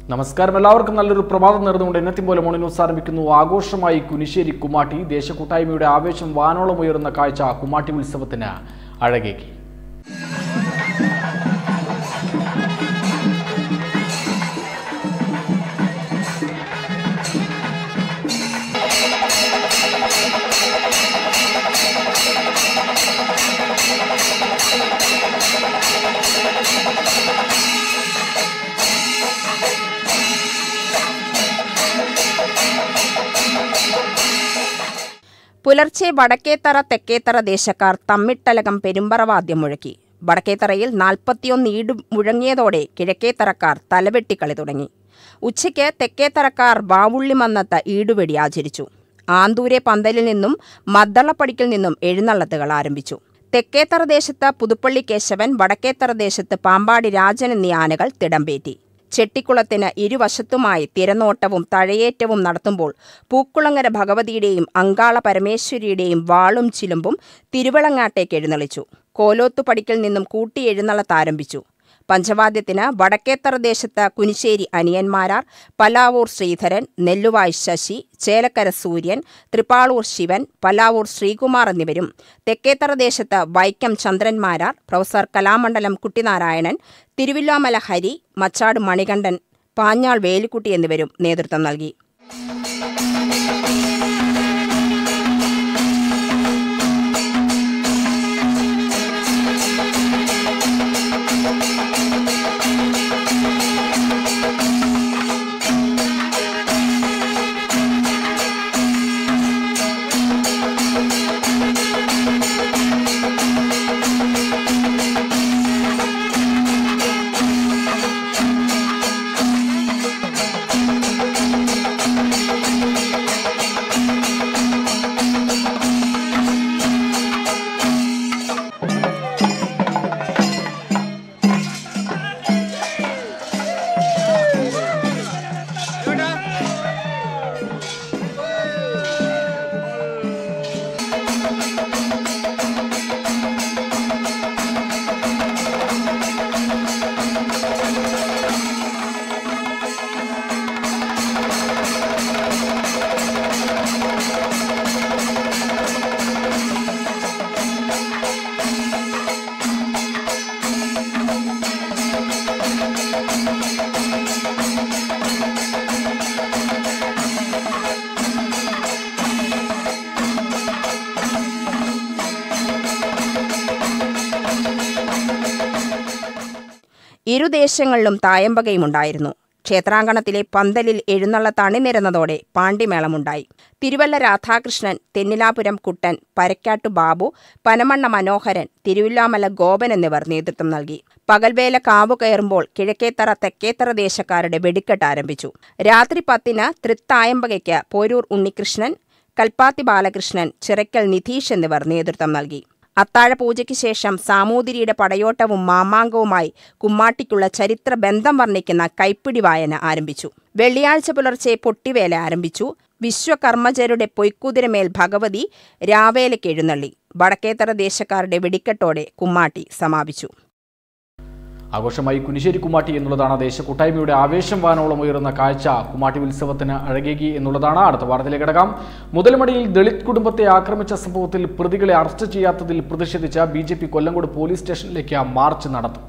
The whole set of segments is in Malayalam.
നമസ്കാരം എല്ലാവർക്കും നല്ലൊരു പ്രഭാതം നേർന്നുകൊണ്ട് എന്നത്തെ പോലെ മോർണിംഗ് ന്യൂസ് ആരംഭിക്കുന്നു ആഘോഷമായി കുനിശ്ശേരി കുമ്മാട്ടി ദേശകൂട്ടായ്മയുടെ ആവേശം വാനോളം ഉയർന്ന കാഴ്ച കുമ്മാട്ടി ഉത്സവത്തിന് അഴകേക്കി പുലർച്ചെ വടക്കേത്തറ തെക്കേത്തറ ദേശക്കാർ തമ്മിട്ടലകം പെരുമ്പറവാദ്യം മുഴക്കി വടക്കേത്തറയിൽ നാൽപ്പത്തിയൊന്ന് ഈട് മുഴങ്ങിയതോടെ കിഴക്കേത്തറക്കാർ തലവെട്ടിക്കളി തുടങ്ങി ഉച്ചയ്ക്ക് തെക്കേത്തറക്കാർ വാവുള്ളിമന്നത്ത് ഈടുവെടി ആചരിച്ചു ആന്തൂരെ പന്തലിൽ നിന്നും മദ്ദളപ്പടിക്കിൽ നിന്നും എഴുന്നള്ളത്തുകൾ ആരംഭിച്ചു തെക്കേത്തറ ദേശത്ത് പുതുപ്പള്ളി കേശവൻ വടക്കേത്തറ ദേശത്ത് പാമ്പാടി രാജൻ എന്നീ ആനകൾ തിടമ്പേറ്റി ചെട്ടിക്കുളത്തിന് ഇരുവശത്തുമായി തിരനോട്ടവും തഴയേറ്റവും നടത്തുമ്പോൾ പൂക്കുളങ്ങര ഭഗവതിയുടെയും അങ്കാള പരമേശ്വരിയുടെയും വാളും ചിലുമ്പും തിരുവളങ്ങാട്ടേക്ക് എഴുന്നള്ളിച്ചു കോലോത്തുപടിക്കിൽ നിന്നും കൂട്ടി എഴുന്നള്ളത്താരംഭിച്ചു പഞ്ചവാദ്യത്തിന് വടക്കേത്തറ ദേശത്ത് കുനിശ്ശേരി അനിയന്മാരാർ പലാവൂർ ശ്രീധരൻ നെല്ലുവായ് ശശി ചേലക്കര സൂര്യൻ തൃപ്പാളൂർ ശിവൻ പലാവൂർ ശ്രീകുമാർ എന്നിവരും തെക്കേത്തറ ദേശത്ത് വൈക്കം ചന്ദ്രന്മാരാർ പ്രൊഫസർ കലാമണ്ഡലം കുട്ടിനാരായണൻ തിരുവില്ലാമല ഹരി മച്ചാട് മണികണ്ഠൻ പാഞ്ഞാൾ വേലിക്കുട്ടി എന്നിവരും നേതൃത്വം നൽകി ഇരുദേശങ്ങളിലും തായമ്പകയുമുണ്ടായിരുന്നു ക്ഷേത്രാങ്കണത്തിലെ പന്തലിൽ എഴുന്നള്ളത്ത് അണിനിരന്നതോടെ പാണ്ടിമേളമുണ്ടായി തിരുവല്ല രാധാകൃഷ്ണൻ തെന്നിലാപുരം കുട്ടൻ പരക്കാട്ടു ബാബു പനമണ്ണ മനോഹരൻ തിരുവില്ലാമല ഗോപൻ എന്നിവർ നേതൃത്വം നൽകി പകൽവേല കാവു കയറുമ്പോൾ കിഴക്കേത്തറ തെക്കേത്തറ ദേശക്കാരുടെ വെടിക്കെട്ട് ആരംഭിച്ചു രാത്രി പത്തിന് തൃത്തായമ്പകയ്ക്ക് പോരൂർ ഉണ്ണികൃഷ്ണൻ കൽപ്പാത്തി ബാലകൃഷ്ണൻ ചിറക്കൽ നിധീഷ് എന്നിവർ നേതൃത്വം നൽകി അത്താഴ പൂജയ്ക്ക് ശേഷം സാമൂതിരിയുടെ പടയോട്ടവും മാമാങ്കവുമായി കുമ്മാട്ടിക്കുള്ള ചരിത്ര ബന്ധം വർണ്ണിക്കുന്ന കൈപ്പിടി വായന ആരംഭിച്ചു വെള്ളിയാഴ്ച പുലർച്ചെ പൊട്ടിവേല ആരംഭിച്ചു വിശ്വകർമ്മജരുടെ പൊയ്ക്കുതിരമേൽ ഭഗവതി രാവേലയ്ക്ക് എഴുന്നള്ളി വടക്കേത്തറ ദേശക്കാരുടെ വെടിക്കെട്ടോടെ കുമ്മാട്ടി സമാപിച്ചു ആഘോഷമായി കുനിശ്ശേരി കുമ്മാട്ടി എന്നുള്ളതാണ് ദേശകൂട്ടായ്മയുടെ ആവേശം വാനോളം ഉയർന്ന കാഴ്ച കുമ്മാട്ടി ഉത്സവത്തിന് അഴകേകി എന്നുള്ളതാണ് അടുത്ത വാർത്തയിലേക്ക് കിടക്കാം മുതൽമടിയിൽ ദളിത് കുടുംബത്തെ ആക്രമിച്ച സംഭവത്തിൽ പ്രതികളെ അറസ്റ്റ് ചെയ്യാത്തതിൽ പ്രതിഷേധിച്ച B J P Kollengode police സ്റ്റേഷനിലേക്ക് മാർച്ച് നടത്തും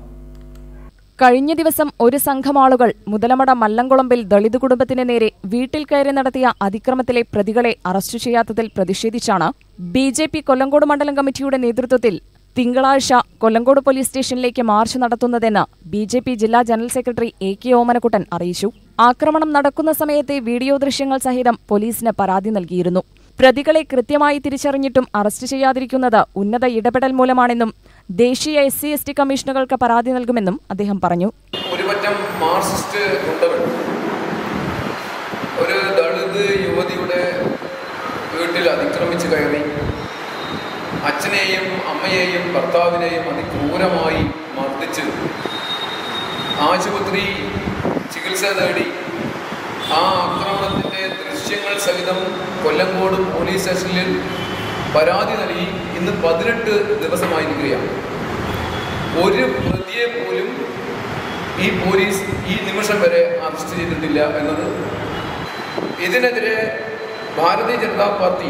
കഴിഞ്ഞ ദിവസം ഒരു സംഘം ആളുകൾ മുതലമട മല്ലംകുളമ്പിൽ ദളിത് കുടുംബത്തിന് നേരെ വീട്ടിൽ കയറി നടത്തിയ അതിക്രമത്തിലെ പ്രതികളെ അറസ്റ്റ് ചെയ്യാത്തതിൽ പ്രതിഷേധിച്ചാണ് ബി ജെ പി കൊല്ലങ്കോട് മണ്ഡലം കമ്മിറ്റിയുടെ നേതൃത്വത്തിൽ തിങ്കളാഴ്ച കൊല്ലങ്കോട് പോലീസ് സ്റ്റേഷനിലേക്ക് മാർച്ച് നടത്തുന്നതെന്ന് ബി ജെ പി ജില്ലാ general secretary A K Omanakuttan അറിയിച്ചു ആക്രമണം നടക്കുന്ന സമയത്തെ വീഡിയോ ദൃശ്യങ്ങൾ സഹിതം പോലീസിന് പരാതി നൽകിയിരുന്നു പ്രതികളെ കൃത്യമായി തിരിച്ചറിഞ്ഞിട്ടും അറസ്റ്റ് ചെയ്യാതിരിക്കുന്നത് ഉന്നത ഇടപെടൽ മൂലമാണെന്നും ദേശീയ എസ് സി എസ് ടി കമ്മീഷനുകൾക്ക് പരാതി നൽകുമെന്നും അദ്ദേഹം പറഞ്ഞു ഒരുപറ്റം മാർക്സിസ്റ്റ് ഗുണ്ടകൾ ഒരു ദളിത് യുവതിയുടെ വീട്ടിൽ അതിക്രമിച്ച് കയറി അച്ഛനെയും അമ്മയെയും ഭർത്താവിനെയും അതിക്രൂരമായി മർദ്ദിച്ച് ആശുപത്രി ചികിത്സ തേടി ആ ആക്രമണത്തിൻ്റെ ദൃശ്യങ്ങൾ സഹിതം കൊല്ലങ്കോട് പോലീസ് സ്റ്റേഷനിൽ പരാതി നൽകി ഇന്ന് പതിനെട്ട് ദിവസമായിരിക്കുകയാണ് ഒരു പ്രതിയെ പോലും ഈ പോലീസ് ഈ നിമിഷം വരെ അറസ്റ്റ് ചെയ്തിട്ടില്ല എന്നത് ഇതിനെതിരെ ഭാരതീയ ജനതാ പാർട്ടി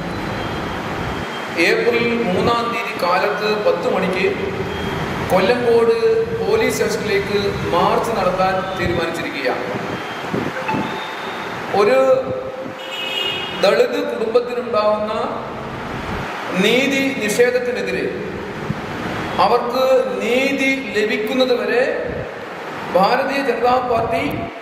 ഏപ്രിൽ മൂന്നാം തീയതി കാലത്ത് പത്ത് മണിക്ക് കൊല്ലങ്കോട് പോലീസ് സ്റ്റേഷനിലേക്ക് മാർച്ച് നടത്താൻ തീരുമാനിച്ചിരിക്കുകയാണ് ഒരു ദളിത് കുടുംബത്തിനുണ്ടാവുന്ന നീതി നിഷേധത്തിനെതിരെ അവർക്ക് നീതി ലഭിക്കുന്നത് വരെ ഭാരതീയ ജനതാ പാർട്ടി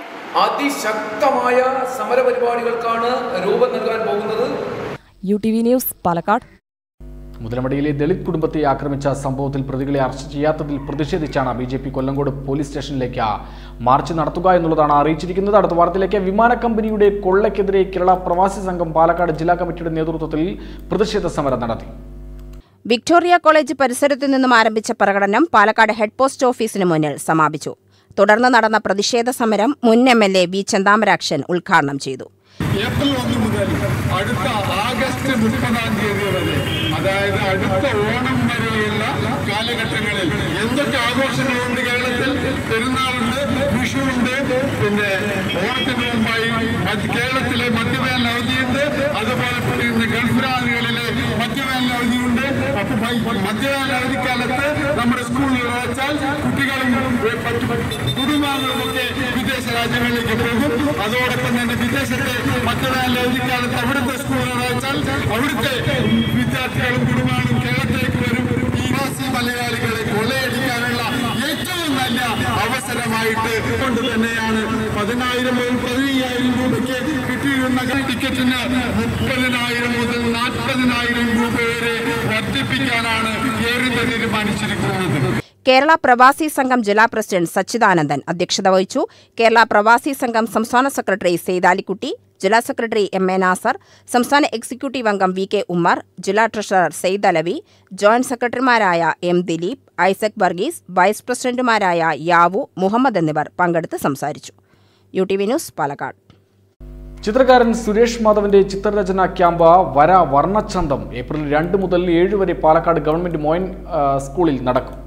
അതിശക്തമായ സമരപരിപാടികൾക്കാണ് രൂപം നൽകാൻ പോകുന്നത് U T V news Palakkad മുതലമടിയിലെ ദളിത് കുടുംബത്തെ ആക്രമിച്ച സംഭവത്തിൽ പ്രതികളെ അറസ്റ്റ് ചെയ്യാത്തതിൽ പ്രതിഷേധിച്ചാണ് B J P Kollengode police സ്റ്റേഷനിലേക്ക് മാർച്ച് നടത്തുക എന്നുള്ളതാണ് അറിയിച്ചിരിക്കുന്നത് അടുത്ത വാർത്തയിലേക്ക് വിമാന കമ്പനിയുടെ കൊള്ളയ്ക്കെതിരെ കേരള പ്രവാസി സംഘം പാലക്കാട് ജില്ലാ കമ്മിറ്റിയുടെ നേതൃത്വത്തിൽ പ്രതിഷേധ സമരം നടത്തി വിക്ടോറിയ കോളേജ് പരിസരത്തു നിന്നും ആരംഭിച്ച പ്രകടനം പാലക്കാട് ഹെഡ് പോസ്റ്റ് ഓഫീസിന് മുന്നിൽ സമാപിച്ചു തുടർന്ന് നടന്ന പ്രതിഷേധ സമരം മുൻ M L A V Chenthamarakshan ഉദ്ഘാടനം ചെയ്തു ഏപ്രിൽ ഒന്ന് മുതൽ അടുത്ത ആഗസ്റ്റ് മുപ്പതാം തീയതി വരെ അതായത് അടുത്ത ഓണം വരെയുള്ള കാലഘട്ടങ്ങളിൽ എന്തൊക്കെ ആഘോഷങ്ങളുണ്ട് കേരളത്തിൽ പെരുന്നാളുണ്ട് വിഷുവുണ്ട് പിന്നെ ഓണത്തിന് മുമ്പായി മറ്റ് കേരളത്തിലെ മധ്യവേനൽ അവധിയുണ്ട് അതുപോലെ തന്നെ ഇന്ന് ഗൾഫ് രാജ്യങ്ങളിലെ മധ്യവേനൽ അവധിയുണ്ട് അപ്പൊ മധ്യവേനൽ അവധിക്കാലത്ത് നമ്മുടെ സ്കൂളുകൾ വെച്ചാൽ കുട്ടികളും ഏ, മറ്റു കുടുംബാംഗങ്ങളും ഒക്കെ വിദേശ രാജ്യങ്ങളിലേക്ക് പോകും അതോടൊപ്പം തന്നെ വിദേശത്തെ മധ്യവേനൽ അവധിക്കാലത്ത് അവിടുത്തെ സ്കൂളുകൾ വെച്ചാൽ അവിടുത്തെ വിദ്യാർത്ഥികളും കുടുംബാംഗങ്ങളും കേരളത്തിലേക്ക് വരും ഈ പ്രവാസി മലയാളികളെ കൊള്ളയടിക്കാനുള്ള ഏറ്റവും നല്ല അവസരമായിട്ട് കൊണ്ട് തന്നെയാണ് പതിനായിരം മുതൽ പതിനയ്യായിരം രൂപയ്ക്ക് കിട്ടിയിരുന്ന ടിക്കറ്റിന് മുപ്പതിനായിരം മുതൽ നാൽപ്പതിനായിരം രൂപ വരെ വർദ്ധിപ്പിക്കാനാണ് ഏറിന്റെ തീരുമാനിച്ചിരിക്കുന്നത് കേരള പ്രവാസി സംഘം ജില്ലാ പ്രസിഡന്റ് സച്ചിദാനന്ദൻ അധ്യക്ഷത വഹിച്ചു കേരള പ്രവാസി സംഘം സംസ്ഥാന സെക്രട്ടറി സെയ്താലിക്കുട്ടി ജില്ലാ സെക്രട്ടറി എം എ നാസർ സംസ്ഥാന എക്സിക്യൂട്ടീവ് അംഗം വി കെ ഉമ്മർ ജില്ലാ ട്രഷറർ സെയ്ദ് അലവി ജോയിന്റ് സെക്രട്ടറിമാരായ എം ദിലീപ് ഐസക് വർഗീസ് വൈസ് പ്രസിഡന്റുമാരായ യാവു മുഹമ്മദ് എന്നിവർ പങ്കെടുത്ത് സംസാരിച്ചു U T V news Palakkad ചിത്രകാരൻ സുരേഷ് മാധവന്റെ ചിത്രരചന ക്യാമ്പ് വര വർണ്ണച്ചന്തം ഏപ്രിൽ രണ്ട് മുതൽ ഏഴ് വരെ പാലക്കാട് ഗവൺമെന്റ് മോയിൻ ആ, സ്കൂളിൽ നടക്കും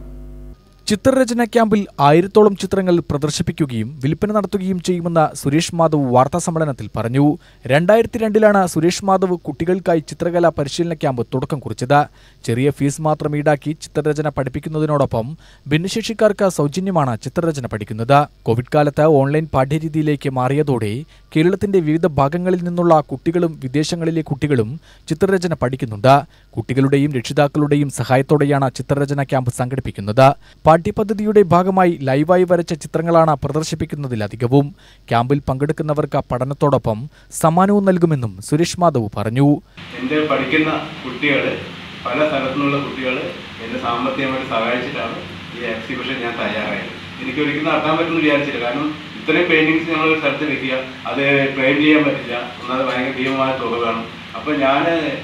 ചിത്രരചന ക്യാമ്പിൽ ആയിരത്തോളം ചിത്രങ്ങൾ പ്രദർശിപ്പിക്കുകയും വിൽപ്പന നടത്തുകയും ചെയ്യുമെന്ന് സുരേഷ് മാധവ് വാർത്താസമ്മേളനത്തിൽ പറഞ്ഞു രണ്ടായിരത്തി രണ്ടിലാണ് സുരേഷ് മാധവ് കുട്ടികൾക്കായി ചിത്രകലാ പരിശീലന ക്യാമ്പ് തുടക്കം കുറിച്ചത് ചെറിയ ഫീസ് മാത്രം ഈടാക്കി ചിത്രരചന പഠിപ്പിക്കുന്നതിനോടൊപ്പം ഭിന്നശേഷിക്കാർക്ക് സൗജന്യമാണ് ചിത്രരചന പഠിക്കുന്നത് കോവിഡ് കാലത്ത് ഓൺലൈൻ പാഠ്യരീതിയിലേക്ക് മാറിയതോടെ കേരളത്തിന്റെ വിവിധ ഭാഗങ്ങളിൽ നിന്നുള്ള കുട്ടികളും വിദേശങ്ങളിലെ കുട്ടികളും ചിത്രരചന പഠിക്കുന്നുണ്ട് കുട്ടികളുടെയും രക്ഷിതാക്കളുടെയും സഹായത്തോടെയാണ് ചിത്രരചന ക്യാമ്പ് സംഘടിപ്പിക്കുന്നത് പാഠ്യപദ്ധതിയുടെ ഭാഗമായി ലൈവായി വരച്ച ചിത്രങ്ങളാണ് പ്രദർശിപ്പിക്കുന്നതിലധികവും ക്യാമ്പിൽ പങ്കെടുക്കുന്നവർക്ക് പഠനത്തോടൊപ്പം സമ്മാനവും നൽകുമെന്നും സുരേഷ് മാധവ് പറഞ്ഞു എൻ്റെ പഠിക്കുന്ന കുട്ടികൾ പല സ്ഥലത്തുനിന്നുള്ള കുട്ടികൾ എന്നെ സാമ്പത്തികമായിട്ട് സഹായിച്ചിട്ടാണ് ഈ എക്സിബിഷൻ ഞാൻ തയ്യാറായത് എനിക്ക് ഒരിക്കലും നടത്താൻ പറ്റുമെന്ന് വിചാരിച്ചില്ല കാരണം ഇത്രയും പെയിന്റിങ്സ് ഞങ്ങൾ ഒരു സ്ഥലത്ത് വെക്കുക അത് ക്ലെയിം ചെയ്യാൻ പറ്റില്ല ഒന്നാമത് ഭയങ്കര ഭീമമായ തുക വേണം അപ്പോൾ ഞാൻ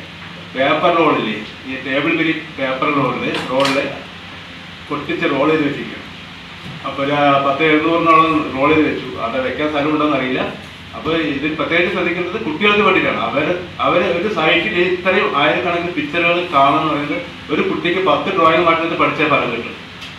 പേപ്പർ റോളില്ലേ ഈ ടേബിൾ ബിരി പേപ്പർ റോളിൽ റോളിൽ പൊട്ടിച്ച് റോൾ ചെയ്ത് വെച്ചിരിക്കും അപ്പോൾ ഒരു പത്ത് എഴുന്നൂറിനോളം റോൾ ചെയ്ത് വെച്ചു അത് വെക്കാൻ സ്ഥലം ഉണ്ടോന്ന് അറിയില്ല അപ്പോൾ ഇതിൽ പ്രത്യേകിച്ച് ശ്രദ്ധിക്കുന്നത് കുട്ടികൾക്ക് വേണ്ടിയിട്ടാണ് അവർ അവർ ഒരു സൈറ്റിൽ ഇത്രയും ആയിരക്കണക്കിന് പിക്ചറുകൾ കാണുമെന്ന് പറയുന്നത് ഒരു കുട്ടിക്ക് പത്ത് ഡ്രോയിങ് മാറ്റിട്ട് പഠിച്ചാൽ ഫലം കിട്ടും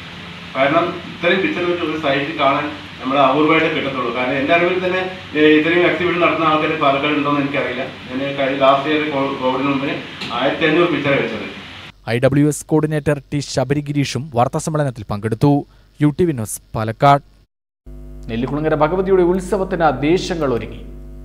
കാരണം ഇത്രയും പിക്ചർ വെച്ച് ഒരു സൈറ്റിൽ കാണാൻ നമ്മൾ അപൂർവമായിട്ട് കിട്ടത്തുള്ളൂ കാരണം എൻ്റെ അറിവിൽ തന്നെ ഏ, ഇത്രയും എക്സിബിഷൻ നടത്തുന്ന ആൾക്കാർ പാലക്കാട് ഉണ്ടോയെന്ന് എനിക്കറിയില്ല ഞാൻ കഴിഞ്ഞ ലാസ്റ്റ് ഇയർ കോവിഡിന് മുമ്പ് ആയിരത്തി അഞ്ഞൂറ് പിക്ചർ വെച്ചത് I W S coordinator T Sabari ഗിരീഷും വാർത്താസമ്മേളനത്തിൽ പങ്കെടുത്തു U T V news Palakkad Nellikulangara ഭഗവതിയുടെ ഉത്സവത്തിന് ദേശങ്ങൾ ഒരുങ്ങി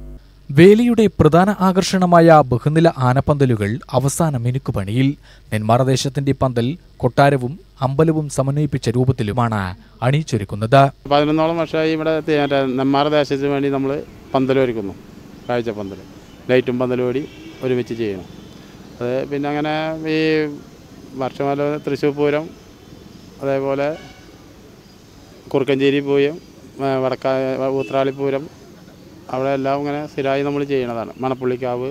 വേലിയുടെ പ്രധാന ആകർഷണമായ ബഹുനില ആനപ്പന്തലുകൾ അവസാന മിനുക്കുപണിയിൽ നെന്മാറ ദേശത്തിന്റെ പന്തൽ കൊട്ടാരവും അമ്പലവും സമന്വയിപ്പിച്ച രൂപത്തിലുമാണ് അണിയിച്ചൊരുക്കുന്നത് പതിനൊന്നോളം വർഷമായി ഇവിടെ തെ- മറ്റേ നെന്മാറ ദേശത്തിന് വേണ്ടി നമ്മൾ പന്തൽ ഒരുക്കുന്നു കാഴ്ച പന്തൽ ലൈറ്റും പന്തലും കൂടി ഒരുമിച്ച് ചെയ്യണം അത് പിന്നെ അങ്ങനെ ഈ വർഷമല തൃശ്ശൂർ പൂരം അതേപോലെ കുറുക്കഞ്ചേരി പൂരം ആ, വടക്കാ ഊത്രാളി പൂരം അവിടെ എല്ലാം ഇങ്ങനെ സ്ഥിരമായി നമ്മൾ ചെയ്യണതാണ് മണപ്പുള്ളിക്കാവ്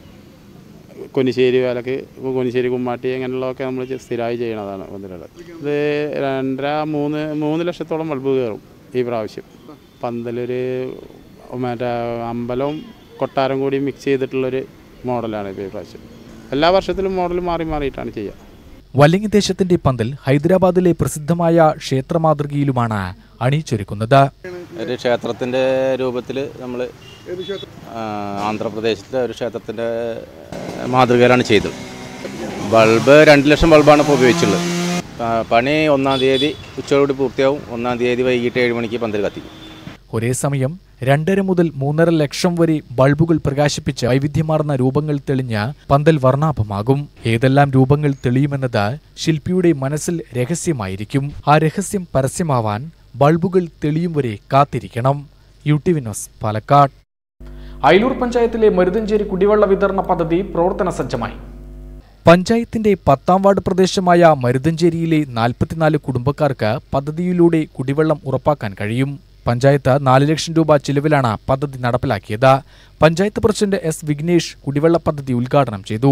കൊന്നിശ്ശേരി വേലക്ക് കൊന്നിശ്ശേരി കുമ്മാട്ടി അങ്ങനെയുള്ളതൊക്കെ നമ്മൾ സ്ഥിരമായി ചെയ്യണതാണ് പന്തലുകൾ ഇത് രണ്ടര മൂന്ന് മൂന്ന് ലക്ഷത്തോളം ബൾബ് കയറും ഈ പ്രാവശ്യം പന്തലൊരു മറ്റേ അമ്പലവും കൊട്ടാരം കൂടി മിക്സ് ചെയ്തിട്ടുള്ളൊരു മോഡലാണ് ഇപ്പോൾ ഈ പ്രാവശ്യം എല്ലാ വർഷത്തിലും മോഡൽ മാറി മാറിയിട്ടാണ് ചെയ്യുക വല്ലിങ്ങി ദേശത്തിന്റെ പന്തൽ ഹൈദരാബാദിലെ പ്രസിദ്ധമായ ക്ഷേത്രമാതൃകയിലുമാണ് അണിയിച്ചൊരുക്കുന്നത് ഒരു ക്ഷേത്രത്തിൻ്റെ രൂപത്തിൽ നമ്മൾ ആന്ധ്രാപ്രദേശിലെ ഒരു ക്ഷേത്രത്തിൻ്റെ മാതൃകയിലാണ് ചെയ്തത് ബൾബ് രണ്ട് ലക്ഷം ബൾബാണ് ഇപ്പോൾ ഉപയോഗിച്ചുള്ളത് ആ, പണി ഒന്നാം തീയതി ഉച്ചയോടുകൂടി പൂർത്തിയാവും ഒന്നാം തീയതി വൈകിട്ട് ഏഴ് മണിക്ക് പന്തൽ കത്തിക്കും ഒരേ സമയം രണ്ടര മുതൽ മൂന്നര ലക്ഷം വരെ ബൾബുകൾ പ്രകാശിപ്പിച്ച് വൈവിധ്യമാർന്ന രൂപങ്ങൾ തെളിഞ്ഞ പന്തൽ വർണ്ണാഭമാകും ഏതെല്ലാം രൂപങ്ങൾ തെളിയുമെന്നത് ശില്പിയുടെ മനസ്സിൽ രഹസ്യമായിരിക്കും ആ രഹസ്യം പരസ്യമാവാൻ ബൾബുകൾ തെളിയും വരെ കാത്തിരിക്കണം U T V news Palakkad Ayalur പഞ്ചായത്തിലെ മരുതഞ്ചേരി കുടിവെള്ള വിതരണ പദ്ധതി പ്രവർത്തന സജ്ജമായി പഞ്ചായത്തിന്റെ പത്താം വാർഡ് പ്രദേശമായ മരുതഞ്ചേരിയിലെ നാൽപ്പത്തിനാല് കുടുംബക്കാർക്ക് പദ്ധതിയിലൂടെ കുടിവെള്ളം ഉറപ്പാക്കാൻ കഴിയും പഞ്ചായത്ത് നാല് ലക്ഷം രൂപ ചിലവിലാണ് പദ്ധതി നടപ്പിലാക്കിയത് പഞ്ചായത്ത് പ്രസിഡന്റ് എസ് വിഘ്നേഷ് കുടിവെള്ള പദ്ധതി ഉദ്ഘാടനം ചെയ്തു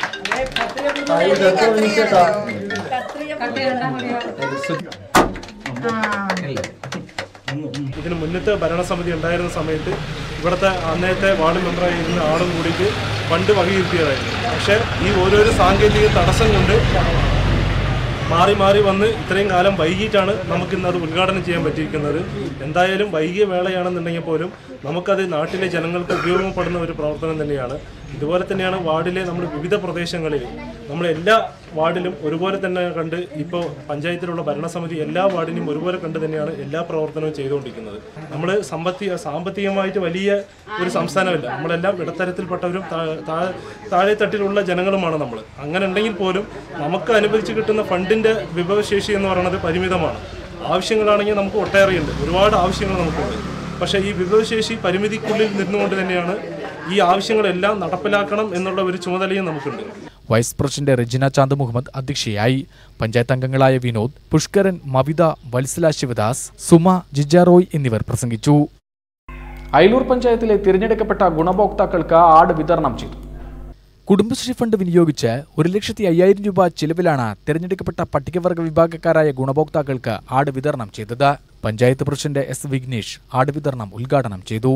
ഇതിന് മുന്നത്തെ ഭരണസമിതി ഉണ്ടായിരുന്ന സമയത്ത് ഇവിടുത്തെ അന്നത്തെ വാർഡ് മെമ്പറായിരുന്ന ആളും കൂടിയിട്ട് ഫണ്ട് വകയിരുത്തിയതായിരുന്നു പക്ഷേ ഈ ഓരോരോ സാങ്കേതിക തടസ്സം കൊണ്ട് മാറി മാറി വന്ന് ഇത്രയും കാലം വൈകിട്ടാണ് നമുക്കിന്ന് അത് ഉദ്ഘാടനം ചെയ്യാൻ പറ്റിയിരിക്കുന്നത് എന്തായാലും വൈകിയ വേളയാണെന്നുണ്ടെങ്കിൽ പോലും നമുക്കത് നാട്ടിലെ ജനങ്ങൾക്ക് ഉപയോഗപ്പെടുന്ന ഒരു പ്രവർത്തനം തന്നെയാണ് ഇതുപോലെ തന്നെയാണ് വാർഡിലെ നമ്മൾ വിവിധ പ്രദേശങ്ങളിൽ നമ്മൾ എല്ലാ വാർഡിലും ഒരുപോലെ തന്നെ കണ്ട് ഇപ്പോൾ പഞ്ചായത്തിലുള്ള ഭരണസമിതി എല്ലാ വാർഡിനും ഒരുപോലെ കണ്ട് തന്നെയാണ് എല്ലാ പ്രവർത്തനവും ചെയ്തുകൊണ്ടിരിക്കുന്നത് നമ്മൾ സമ്പത്തി സാമ്പത്തികമായിട്ട് വലിയ ഒരു സംസ്ഥാനമല്ല നമ്മളെല്ലാം ഇടത്തരത്തിൽപ്പെട്ടവരും താ- താ- താഴെ തട്ടിലുള്ള ജനങ്ങളുമാണ് നമ്മൾ അങ്ങനെ ഉണ്ടെങ്കിൽ പോലും നമുക്ക് അനുവദിച്ച് കിട്ടുന്ന ഫണ്ടിൻ്റെ വിഭവശേഷി എന്ന് പറയുന്നത് പരിമിതമാണ് ആവശ്യങ്ങളാണെങ്കിൽ നമുക്ക് ഒട്ടേറെയുണ്ട് ഒരുപാട് ആവശ്യങ്ങൾ നമുക്കുണ്ട് പക്ഷേ ഈ വിഭവശേഷി പരിമിതിക്കുള്ളിൽ നിന്നുകൊണ്ട് തന്നെയാണ് ഈ ആവശ്യങ്ങളെല്ലാം നടപ്പിലാക്കണം എന്നുള്ള ഒരു ചുമതലയും നമുക്കുണ്ട് വൈസ് പ്രസിഡന്റ് റെജിന ചാന്ദ് മുഹമ്മദ് അധ്യക്ഷയായി പഞ്ചായത്ത് അംഗങ്ങളായ വിനോദ് പുഷ്കരൻ മവിത വത്സല ശിവദാസ് സുമ ജിജാറോയ് എന്നിവർ പ്രസംഗിച്ചു അയലൂർ പഞ്ചായത്തിലെ തിരഞ്ഞെടുക്കപ്പെട്ട ഗുണഭോക്താക്കൾക്ക് ആട് വിതരണം ചെയ്തു കുടുംബശ്രീ ഫണ്ട് വിനിയോഗിച്ച് ഒരു ലക്ഷത്തി അയ്യായിരം രൂപ ചിലവിലാണ് തിരഞ്ഞെടുക്കപ്പെട്ട പട്ടികവർഗ വിഭാഗക്കാരായ ഗുണഭോക്താക്കൾക്ക് ആട് വിതരണം ചെയ്തത് പഞ്ചായത്ത് പ്രസിഡന്റ് എസ് വിഘ്നേഷ് ആട് വിതരണം ഉദ്ഘാടനം ചെയ്തു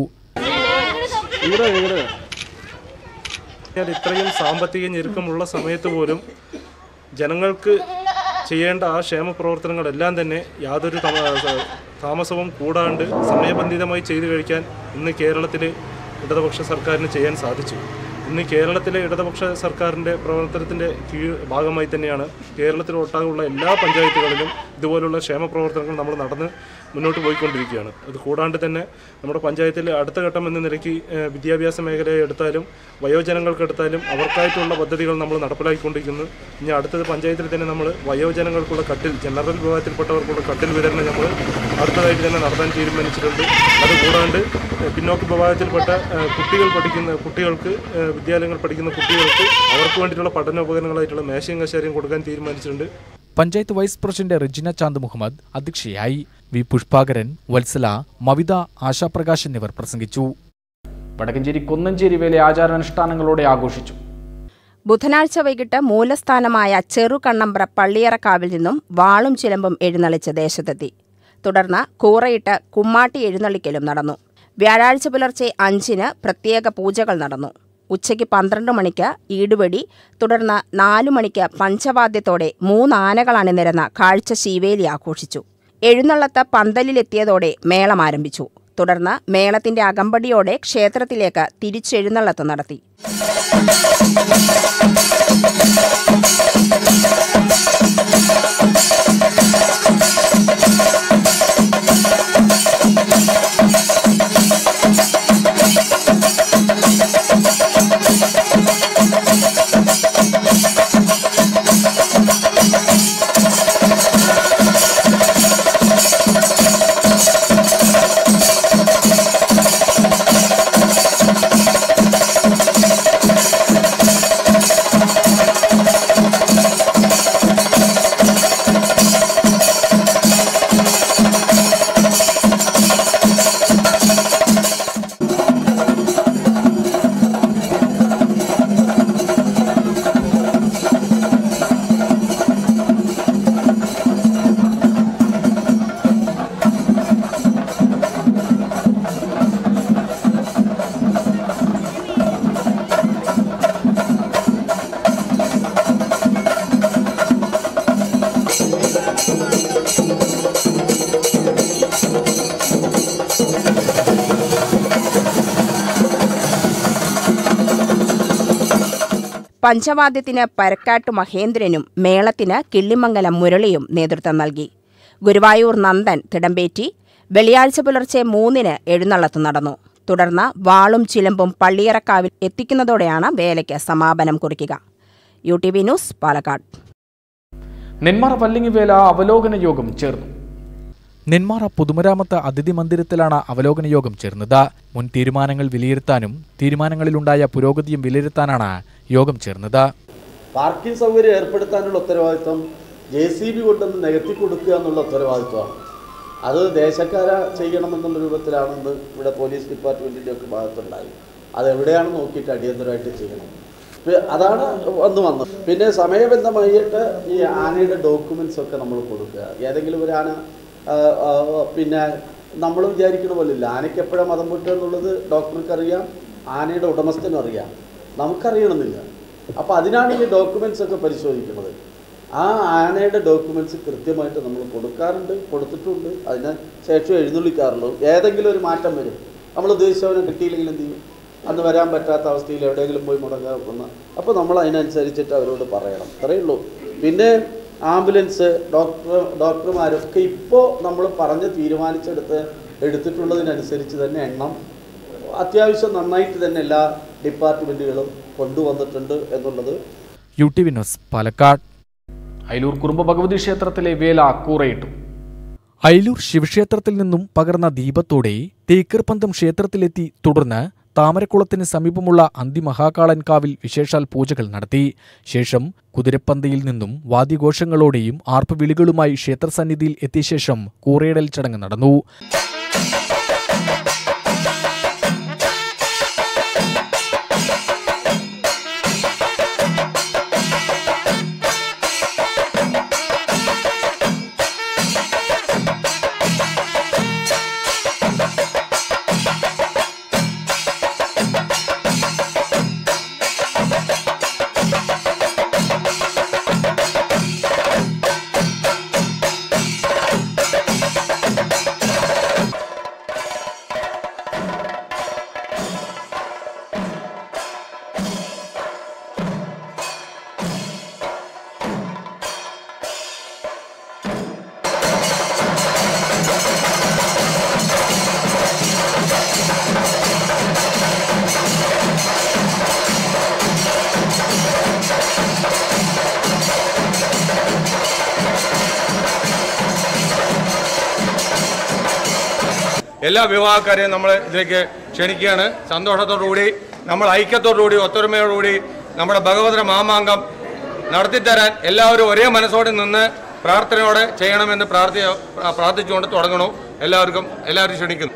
ഞാൻ ഇത്രയും സാമ്പത്തിക ഞെരുക്കമുള്ള സമയത്ത് പോലും ജനങ്ങൾക്ക് ചെയ്യേണ്ട ആ ക്ഷേമ പ്രവർത്തനങ്ങളെല്ലാം തന്നെ യാതൊരു തമ- താമസവും കൂടാണ്ട് സമയബന്ധിതമായി ചെയ്തു കഴിക്കാൻ ഇന്ന് കേരളത്തിൽ ഇടതുപക്ഷ സർക്കാരിന് ചെയ്യാൻ സാധിച്ചു ഇന്ന് കേരളത്തിലെ ഇടതുപക്ഷ സർക്കാരിൻ്റെ പ്രവർത്തനത്തിൻ്റെ കീഴ് ഭാഗമായി തന്നെയാണ് കേരളത്തിലൊട്ടാകുള്ള എല്ലാ പഞ്ചായത്തുകളിലും ഇതുപോലുള്ള ക്ഷേമ പ്രവർത്തനങ്ങൾ നമ്മൾ നടന്ന് മുന്നോട്ട് പോയിക്കൊണ്ടിരിക്കുകയാണ് അത് കൂടാണ്ട് തന്നെ നമ്മുടെ പഞ്ചായത്തിൽ അടുത്ത ഘട്ടം എന്ന നിലയ്ക്ക് ഏഹ്, വിദ്യാഭ്യാസ മേഖലയെ എടുത്താലും വയോജനങ്ങൾക്ക് എടുത്താലും അവർക്കായിട്ടുള്ള പദ്ധതികൾ നമ്മൾ നടപ്പിലാക്കിക്കൊണ്ടിരിക്കുന്നു ഇനി അടുത്തത് പഞ്ചായത്തിൽ തന്നെ നമ്മൾ വയോജനങ്ങൾക്കുള്ള കട്ടിൽ ജനറൽ വിഭാഗത്തിൽപ്പെട്ടവർക്കുള്ള കട്ടിൽ വിതരണം നമ്മൾ അടുത്തതായിട്ട് തന്നെ നടത്താൻ തീരുമാനിച്ചിട്ടുണ്ട് അതുകൂടാണ്ട് ഏഹ്, പിന്നോക്ക വിഭാഗത്തിൽപ്പെട്ട ഏഹ്, കുട്ടികൾ പഠിക്കുന്ന കുട്ടികൾക്ക് ഏഹ്, വിദ്യാലയങ്ങൾ പഠിക്കുന്ന കുട്ടികൾക്ക് അവർക്ക് വേണ്ടിയിട്ടുള്ള പഠനോപകരണങ്ങളായിട്ടുള്ള മേശയും കശേരയും കൊടുക്കാൻ തീരുമാനിച്ചിട്ടുണ്ട് പഞ്ചായത്ത് വൈസ് പ്രസിഡന്റ് റെജിന ചാന്ദ് മുഹമ്മദ് അധ്യക്ഷയായി വി പുഷ്പാകരൻ വത്സല മവിത ആശാപ്രകാശ് എന്നിവർ പ്രസംഗിച്ചു വടക്കഞ്ചേരി കൊന്നഞ്ചേരി വേല ആചാരാനുഷ്ഠാനങ്ങളോടെ ആഘോഷിച്ചു ബുധനാഴ്ച വൈകിട്ട് മൂലസ്ഥാനമായ ചെറുകണ്ണമ്പ്ര പള്ളിയറക്കാവിൽ നിന്നും വാളും ചിലമ്പും എഴുന്നള്ളിച്ച് ദേശത്തെത്തി തുടർന്ന് കൂറയിട്ട് കുമ്മാട്ടി എഴുന്നള്ളിക്കലും നടന്നു വ്യാഴാഴ്ച പുലർച്ചെ അഞ്ചിന് പ്രത്യേക പൂജകൾ നടന്നു ഉച്ചയ്ക്ക് പന്ത്രണ്ട് മണിക്ക് ഈടുവെടി തുടർന്ന് നാലു മണിക്ക് പഞ്ചവാദ്യത്തോടെ മൂന്നാനകൾ അണിനിരന്ന കാഴ്ച ശീവേലി ആഘോഷിച്ചു എഴുന്നള്ളത്ത് പന്തലിലെത്തിയതോടെ മേളം ആരംഭിച്ചു തുടർന്ന് മേളത്തിന്റെ അകമ്പടിയോടെ ക്ഷേത്രത്തിലേക്ക് തിരിച്ചെഴുന്നള്ളത്ത് നടത്തി പഞ്ചവാദ്യത്തിന് പരക്കാട്ട് മഹേന്ദ്രനും മേളത്തിന് കിള്ളിമംഗലം മുരളിയും നേതൃത്വം നൽകി ഗുരുവായൂർ നന്ദൻ തിടമ്പേറ്റി വെള്ളിയാഴ്ച പുലർച്ചെ മൂന്നിന് എഴുന്നള്ളത്ത് നടന്നു തുടർന്ന് വാളും ചിലമ്പും പള്ളിയറക്കാവിൽ എത്തിക്കുന്നതോടെയാണ് വേലയ്ക്ക് സമാപനം കുറിക്കുക U T V news Palakkad Nenmara Vallangivela അവലോകന യോഗം ചേർന്നു നെന്മാറ പൊതുമരാമത്ത് അതിഥി മന്ദിരത്തിലാണ് അവലോകന യോഗം ചേർന്നത് മുൻ തീരുമാനങ്ങൾ വിലയിരുത്താനും തീരുമാനങ്ങളിലുണ്ടായ പുരോഗതിയും വിലയിരുത്താനാണ് യോഗം ചേർന്നത് പാർക്കിംഗ് സൗകര്യം ഏർപ്പെടുത്താനുള്ള ഉത്തരവാദിത്വം ജെ സി ബി കൊണ്ടൊന്ന് നികത്തി കൊടുക്കുക എന്നുള്ള ഉത്തരവാദിത്വമാണ് അത് ദേശക്കാര ചെയ്യണമെന്നുള്ള രൂപത്തിലാണെന്ന് ഇവിടെ പോലീസ് ഡിപ്പാർട്ട്മെൻറ്റിൻ്റെ ഒക്കെ ഭാഗത്തുണ്ടായി അതെവിടെയാണ് നോക്കിയിട്ട് അടിയന്തരമായിട്ട് ചെയ്യണം പി- അതാണ് വന്ന് വന്നത് പിന്നെ സമയബന്ധമായിട്ട് ഈ ആനയുടെ ഡോക്യുമെൻസ് ഒക്കെ നമ്മൾ കൊടുക്കുക ഏതെങ്കിലും ഒരു ആന ആ, ആ, പിന്നെ നമ്മൾ വിചാരിക്കുന്ന പോലെ ഇല്ല ആനയ്ക്ക് എപ്പോഴാണ് മതം പൊട്ടുക എന്നുള്ളത് ഡോക്ടർക്ക് അറിയാം ആനയുടെ ഉടമസ്ഥനും അറിയാം നമുക്കറിയണമെന്നില്ല അപ്പോൾ അതിനാണ് ഈ ഡോക്യുമെൻസ് ഒക്കെ പരിശോധിക്കുന്നത് ആ ആനയുടെ ഡോക്യുമെൻറ്റ്സ് കൃത്യമായിട്ട് നമ്മൾ കൊടുക്കാറുണ്ട് കൊടുത്തിട്ടുണ്ട് അതിന് ശേഷം എഴുന്നള്ളിക്കാറുള്ളൂ ഏതെങ്കിലും ഒരു മാറ്റം വരും നമ്മൾ ഉദ്ദേശിച്ചവനെ കിട്ടിയില്ലെങ്കിൽ എന്ത് ചെയ്യും അന്ന് വരാൻ പറ്റാത്ത അവസ്ഥയിൽ എവിടെയെങ്കിലും പോയി മുടങ്ങാവുന്ന അപ്പോൾ നമ്മൾ അതിനനുസരിച്ചിട്ട് അവരോട് പറയണം അത്രയേ ഉള്ളൂ പിന്നെ ആംബുലൻസ് ഡോക്ടർ ഡോക്ടർമാരൊക്കെ ഇപ്പോൾ നമ്മൾ പറഞ്ഞ് തീരുമാനിച്ചെടുത്ത് എടുത്തിട്ടുള്ളതിനനുസരിച്ച് തന്നെ എണ്ണം അത്യാവശ്യം നന്നായിട്ട് തന്നെ എല്ലാ ഡിപ്പാർട്ട്മെൻറ്റുകളും കൊണ്ടുവന്നിട്ടുണ്ട് എന്നുള്ളത് U T V news Palakkad Ayalur Kurumba Bhagavathi ക്ഷേത്രത്തിലെ വേല കൂറയിട്ടു അയലൂർ ശിവക്ഷേത്രത്തിൽ നിന്നും പകർന്ന ദീപത്തോടെ തേക്കർപന്തം ക്ഷേത്രത്തിലെത്തി തുടർന്ന് താമരക്കുളത്തിന് സമീപമുള്ള അന്തിമഹാകാളൻ കാവിൽ വിശേഷാൽ പൂജകൾ നടത്തി ശേഷം കുതിരപ്പന്തയിൽ നിന്നും വാദ്യഘോഷങ്ങളോടെയും ആർപ്പുവിളികളുമായി ക്ഷേത്രസന്നിധിയിൽ എത്തിയ ശേഷം കൂറയിടൽ ചടങ്ങ് നടന്നു എല്ലാ വിവാഹക്കാരെയും നമ്മൾ ഇതിലേക്ക് ക്ഷണിക്കുകയാണ് സന്തോഷത്തോടുകൂടി നമ്മൾ ഐക്യത്തോടുകൂടി ഒത്തൊരുമയോടുകൂടി നമ്മുടെ ഭഗവതര മാമാങ്കം നടത്തിത്തരാൻ എല്ലാവരും ഒരേ മനസ്സോടെ നിന്ന് പ്രാർത്ഥനയോടെ ചെയ്യണമെന്ന് പ്രാർത്ഥി പ്രാർത്ഥിച്ചുകൊണ്ട് തുടങ്ങണു എല്ലാവർക്കും എല്ലാവരും ക്ഷണിക്കുന്നു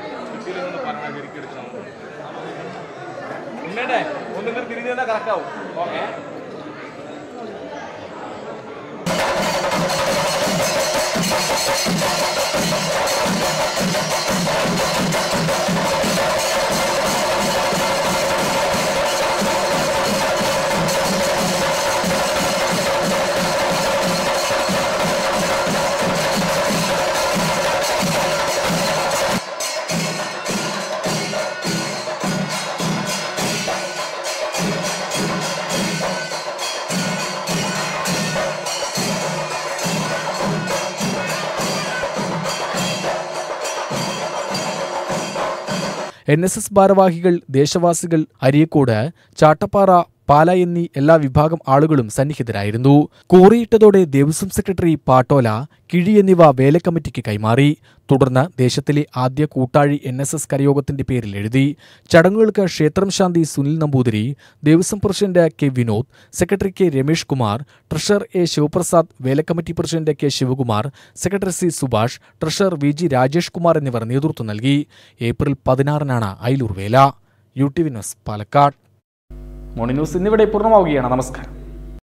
എൻ എസ് എസ് ഭാരവാഹികൾ ദേശവാസികൾ അരിയക്കോട് ചാട്ടപ്പാറ പാല എന്നീ എല്ലാ വിഭാഗം ആളുകളും സന്നിഹിതരായിരുന്നു കൂറിയിട്ടതോടെ ദേവസ്വം സെക്രട്ടറി പാട്ടോല കിഴി എന്നിവ വേലക്കമ്മിറ്റിക്ക് കൈമാറി തുടർന്ന് ദേശത്തിലെ ആദ്യ കൂട്ടാഴി എൻ എസ് എസ് കരയോഗത്തിന്റെ പേരിൽ എഴുതി ചടങ്ങുകൾക്ക് ക്ഷേത്രം ശാന്തി Sunil Namboothiri Devaswom president K Vinod secretary K Ramesh Kumar treasurer A Shivaprasad വേലക്കമ്മിറ്റി president K Sivakumar secretary C Subhash treasurer V G Rajesh Kumar എന്നിവർ നേതൃത്വം നൽകി ഏപ്രിൽ പതിനാറിനാണ് അയലൂർ വേല U T V news Palakkad morning news ഇന്നിവിടെ പൂർണ്ണമാവുകയാണ് നമസ്കാരം